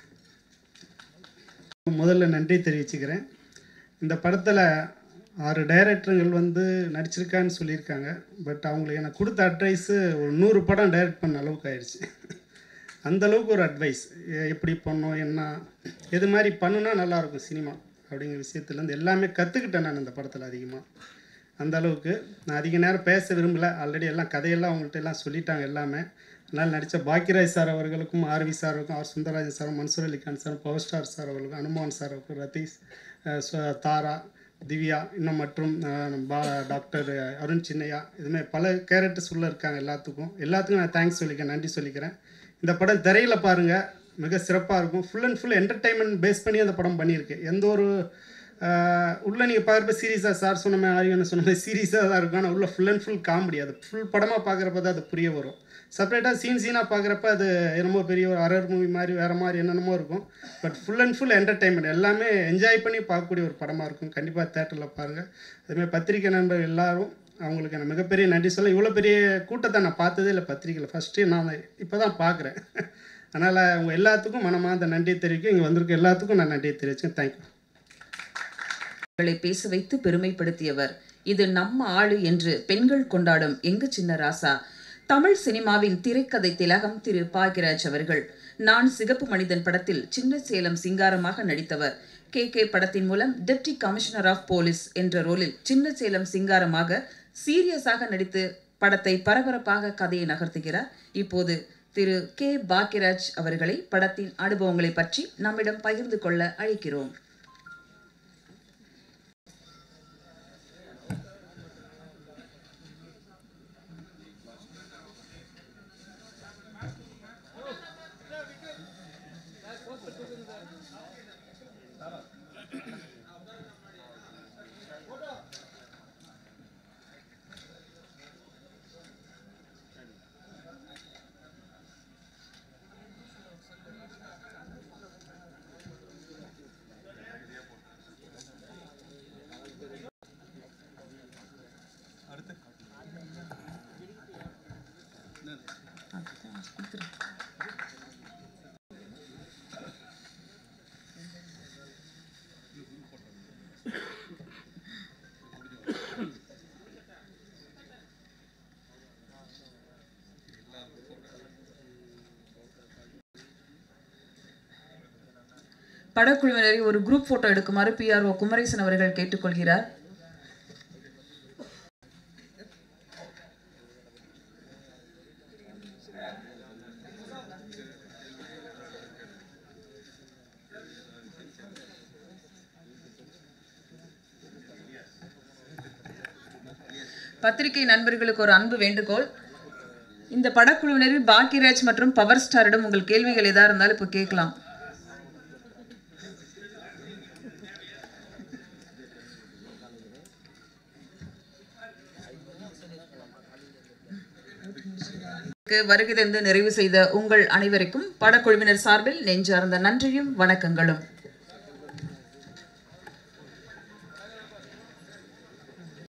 முதல்ல நன்றி தெரிவிச்சுக்கிறேன் இந்த படத்தில் ஆறு டைரக்டருங்கள் வந்து நடிச்சிருக்கான்னு சொல்லியிருக்காங்க பட் அவங்களுக்கு எனக்கு கொடுத்த அட்வைஸு ஒரு நூறு படம் டைரக்ட் பண்ண அளவுக்கு ஆயிடுச்சு அந்த அளவுக்கு ஒரு அட்வைஸ் எப்படி பண்ணோம் என்ன எது மாதிரி பண்ணுனா நல்லாயிருக்கும் சினிமா அப்படிங்கிற விஷயத்துலேருந்து எல்லாமே கற்றுக்கிட்டேன் நான் இந்த படத்தில் அதிகமாக அந்த அளவுக்கு நான் அதிக நேரம் பேச விரும்பல ஆல்ரெடி எல்லாம் கதையெல்லாம் அவங்கள்ட்ட எல்லாம் சொல்லிட்டாங்க எல்லாமே அதனால் நடித்த பாக்கியராஜ் சார் அவர்களுக்கும் ஆர்வி சாருக்கும் ஆர் சுந்தரராஜன் சாரும் Mansoor Alikhan sir power star sir அவர்களுக்கும் அனுமோகன் சார் அவருக்கும் ரதீஷ் அஹ், சு- தாரா திவ்யா இன்னும் மற்றும் அஹ், பா டாக்டர் அருண் சின்னையா இதுமாதிரி பல கேரக்டர்ஸ் உள்ள இருக்காங்க எல்லாத்துக்கும் எல்லாத்துக்கும் நான் தேங்க்ஸ் சொல்லிக்கிறேன் நன்றி சொல்லிக்கிறேன் இந்த படம் திரையில் பாருங்கள் மிக சிறப்பாக இருக்கும் full and full entertainment base பண்ணி அந்த படம் பண்ணியிருக்கு எந்த ஒரு உள்ளே நீங்கள் பார்க்குறப்ப சீரியஸாக சார் சொன்ன மாதிரி ஆரியன்னு சொன்ன மாதிரி சீரியஸாக தான் இருக்கும் ஆனால் உள்ள ஃபுல் அண்ட் ஃபுல் காமெடி அது ஃபுல் படமாக பார்க்குறப்ப தான் அது புரிய வரும் செப்பரேட்டாக சீன் சீனாக பார்க்குறப்ப அது என்னமோ பெரிய ஒரு அரர் மூவி மாதிரி வேறு மாதிரி என்னென்னமோ இருக்கும் but full and full entertainment எல்லாமே என்ஜாய் பண்ணி பார்க்கக்கூடிய ஒரு படமாக இருக்கும் கண்டிப்பாக தேட்டரில் பாருங்கள் அதுமாதிரி பத்திரிக்கை நண்பர் எல்லாரும் அவங்களுக்கு நான் மிகப்பெரிய நன்றி சொல்ல இவ்வளோ பெரிய கூட்டத்தை நான் பார்த்ததே இல்லை பத்திரிக்கையில் ஃபஸ்ட்டு நான் இப்போ தான் பார்க்குறேன் அதனால் அவங்க எல்லாத்துக்கும் மனமார்ந்த நன்றியை தெரிவிக்க இங்கே வந்திருக்க எல்லாத்துக்கும் நான் நன்றியை தெரிவிச்சேன் தேங்க்யூ களை பேச வைத்து பெருமைப்படுத்தியவர் இது நம்ம ஆளு என்று பெண்கள் கொண்டாடும் எங்க சின்ன ராசா தமிழ் சினிமாவின் திரைக்கதை திலகம் திரு பாக்யராஜ் அவர்கள் நான் சிகப்பு மனிதன் படத்தில் சின்ன சேலம் சிங்காரமாக நடித்தவர் கே கே படத்தின் மூலம் டெப்டி கமிஷனர் ஆஃப் போலீஸ் என்ற ரோலில் சின்ன சேலம் சிங்காரமாக சீரியஸாக நடித்து படத்தை பரபரப்பாக கதையை நகர்த்துகிறார் இப்போது திரு கே பாக்யராஜ் அவர்களை படத்தின் அனுபவங்களை பற்றி நம்மிடம் பகிர்ந்து கொள்ள அழைக்கிறோம் படக்குழுவினரை ஒரு குரூப் போட்டோ எடுக்குமாறு பிஆர்ஓ குமரேசன் அவர்கள் கேட்டுக்கொள்கிறார் பத்திரிகை நண்பர்களுக்கு ஒரு அன்பு வேண்டுகோள் இந்த படக்குழுவினரில் பாக்யராஜ் மற்றும் பவர் ஸ்டாரிடம் உங்கள் கேள்விகள் எதா இருந்தாலும் இப்போ கேட்கலாம் வருகை தந்து நிறைவு செய்த உங்கள் அனைவருக்கும் படக்குழுவினர் சார்பில் நெஞ்சார்ந்த நன்றியும் வணக்கங்களும்